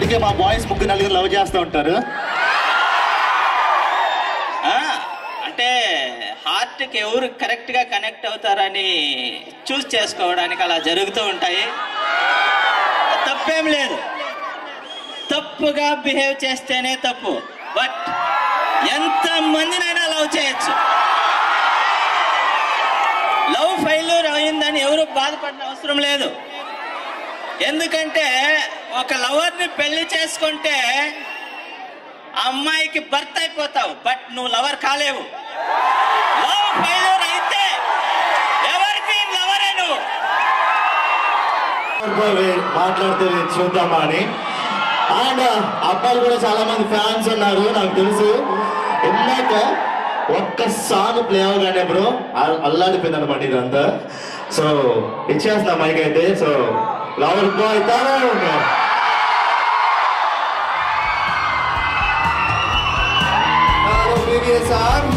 అందుకే మా బాయ్స్ ముగ్గురు నలుగురు లవ్ చేస్తూ ఉంటారు ఆ, అంటే హార్ట్కి ఎవరు కరెక్ట్గా కనెక్ట్ అవుతారని చూస్ చేసుకోవడానికి అలా జరుగుతూ ఉంటాయి తప్పేం లేదు తప్పుగా బిహేవ్ చేస్తేనే తప్పు బట్ ఎంత మందినైనా లవ్ చేయొచ్చు లవ్ ఫెయిల్యూర్ అయిందని ఎవరు బాధపడిన అవసరం లేదు ఎందుకంటే ఒక లవర్ని పెళ్లి చేసుకుంటే ఆ అమ్మాయికి భర్త అయిపోతావు బట్ నువ్వు లవర్ కాలేవు లవ్ ఫెయిల్యూర్ అయితే ఎవరికి లవరే నువ్వు మాట్లాడితే చూద్దామా అని అండ్ అబ్బాయిలు కూడా చాలా మంది ఫ్యాన్స్ ఉన్నారు నాకు తెలుసు ఇందాక ఒక్క సాంగ్ ప్లే అవగానే బ్రో అల్లాడిపోయింది అనమాట ఇదంతా సో ఇచ్చేస్తున్నా మైక్ అయితే సో లవర్ బాయ్ తాను సార్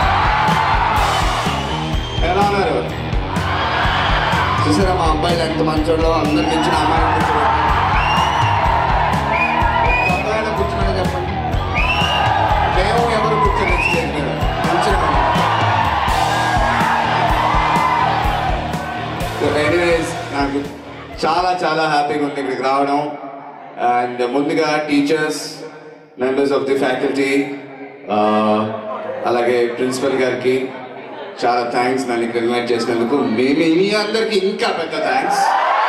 ఎలా ఉన్నారు చూసారా మా అబ్బాయిలు ఎంత మంచోళ్ళు అందరి నుంచి నా అమ్మాయిని కూర్చోబెట్టారు అబ్బాయిలో కూర్చున్నాడో చెప్పండి మేము ఎవరు కూర్చొని చెప్పారు ఎనీవేస్ నాకు చాలా చాలా హ్యాపీగా ఉంది ఇక్కడికి రావడం అండ్ ముందుగా teachers members of the faculty అలాగే ప్రిన్సిపల్ గారికి చాలా థ్యాంక్స్ నన్ను ఇక్కడ ఇన్వైట్ చేసినందుకు మీ మీ- మీ అందరికి ఇంకా పెద్ద థ్యాంక్స్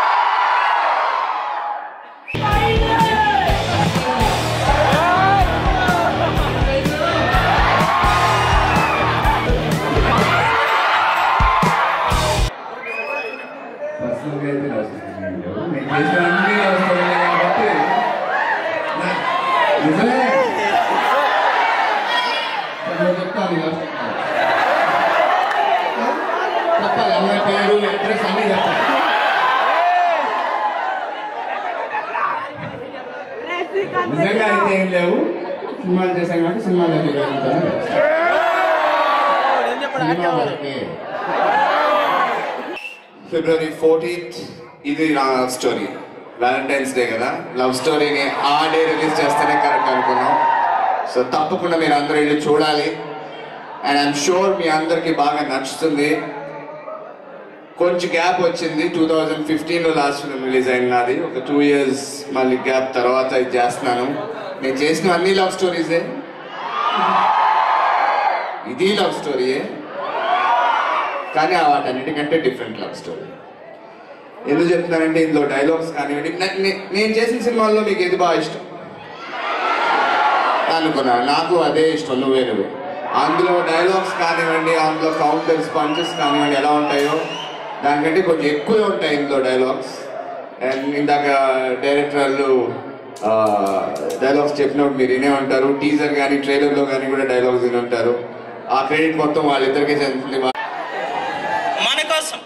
పర్సనల్గా అయితే రాసుకుంటున్నాను నేను చేసిన అన్ని రాసుకున్నాను కాబట్టి నా- నిజమే నేను చెప్తాను ఇలా. చెప్పాలి అమ్మాయి పేరు అడ్రస్ అన్ని చెప్పాలి నిజంగా అయితే ఏం లేవు సినిమాలు చేశాం కాబట్టి సినిమాలు సినిమా వరకే ఫిబ్రవరి ఫోర్టీన్త్ ఇది నా లవ్ స్టోరీ వ్యాలంటైన్స్ డే కదా లవ్ స్టోరీని ఆ డే రిలీజ్ చేస్తేనే కరెక్ట్ అనుకున్నాం సో తప్పకుండా మీరు అందరూ వెళ్ళి చూడాలి అండ్ ఐఎమ్ షూర్ మీ అందరికీ బాగా నచ్చుతుంది కొంచెం గ్యాప్ వచ్చింది టూ థౌజండ్ ఫిఫ్టీన్లో లాస్ట్ ఫిల్మ్ రిలీజ్ అయింది నాది ఒక టూ ఇయర్స్ మళ్ళీ గ్యాప్ తర్వాత ఇది చేస్తున్నాను నేను చేసిన అన్ని లవ్ స్టోరీసే ఇది లవ్ స్టోరీయే కానీ ఆ వాటన్నిటికంటే డిఫరెంట్ లవ్ స్టోరీ ఎందుకు చెప్తున్నానంటే ఇందులో డైలాగ్స్ కానివ్వండి నే- నే- నేను చేసిన సినిమాల్లో మీకు ఏది బాగా ఇష్టం అనుకున్నా నాకు అదే ఇష్టం నువ్వే నువ్వే అందులో డైలాగ్స్ కానివ్వండి అందులో కౌంటర్స్ పంచెస్ కానివ్వండి ఎలా ఉంటాయో దానికంటే కొంచెం ఎక్కువే ఉంటాయి ఇందులో డైలాగ్స్ అండ్ ఇందాక డైరెక్టర్ వాళ్ళు డైలాగ్స్ చెప్పినప్పుడు మీరు వినే ఉంటారు టీజర్ కానీ ట్రైలర్లో కానీ కూడా డైలాగ్స్ విని ఉంటారు ఆ క్రెడిట్ మొత్తం వాళ్ళిద్దరికే చెందుతుంది మన కోసం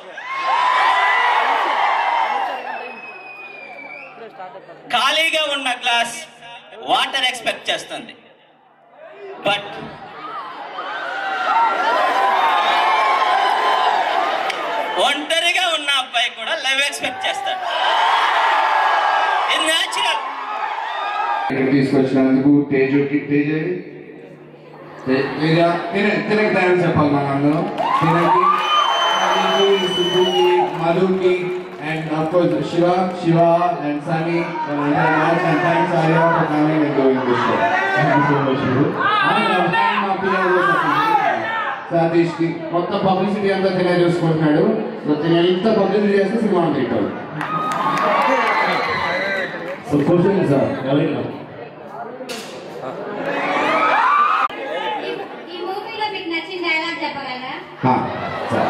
ఖాళీగా ఉన్న గ్లాస్ వాటర్ ఎక్స్పెక్ట్ చేస్తుంది బట్ ఒంటరిగా ఉన్న అబ్బాయి కూడా లవ్ ఎక్స్పెక్ట్ చేస్తాడు ఇది న్యాచురల్ ఇక్కడ తీసుకొచ్చినందుకు తేజుకి తేజ తే- తేజ తినే తినకి థ్యాంక్స్ చెప్పాలి మన అందరం తినకి నీకు, సుబ్బుకి మధుకి and of course Shiva Shiva and Sunny and thanks Arya for coming and doing this show thank you so much Shiva మా పిల్లలు సతీష్ కి మొత్తం పబ్లిసిటీ అంతా తినే చూసుకుంటున్నాడు సో తినే ఎంత పబ్లిసిటీ చేస్తే సినిమా అంటాడు సో క్వశ్చన్ సార్ ఎవరైనా ఈ మూవీలో మీకు నచ్చిన డైలాగ్ చెప్పగలరా హా, సరే.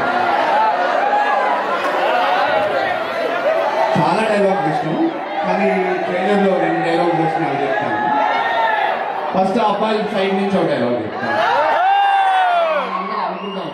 చాలా డైలాగ్ ఇష్టం కానీ ట్రైలర్లో రెండు డైలాగ్స్ వచ్చిన అవి చెప్తాను ఫస్ట్ అబ్బాయి సైడ్ నుంచి ఒక డైలాగ్ చెప్తాను అందరూ అనుకుంటాం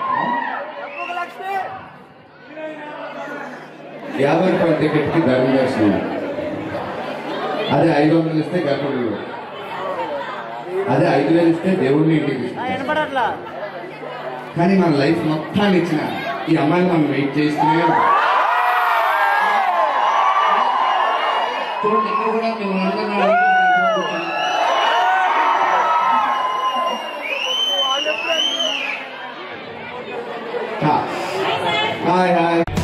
యాభై రూపాయల టికెట్కి ధర్మ దర్శనం అదే ఐదు వందలు ఇస్తే గర్భగుడు అదే ఐదు వేలు ఇస్తే దేవుడిని ఇంటికి తీసుకుంటాం. కానీ మన లైఫ్ మొత్తాన్ని ఇచ్చిన ఈ అమ్మాయిని మనం వెయిట్ చేస్తూనే ఉంటాం. చూడండి ఇక్కడ కూడా మేము అందరం అడుగుతున్నాం. Hi hi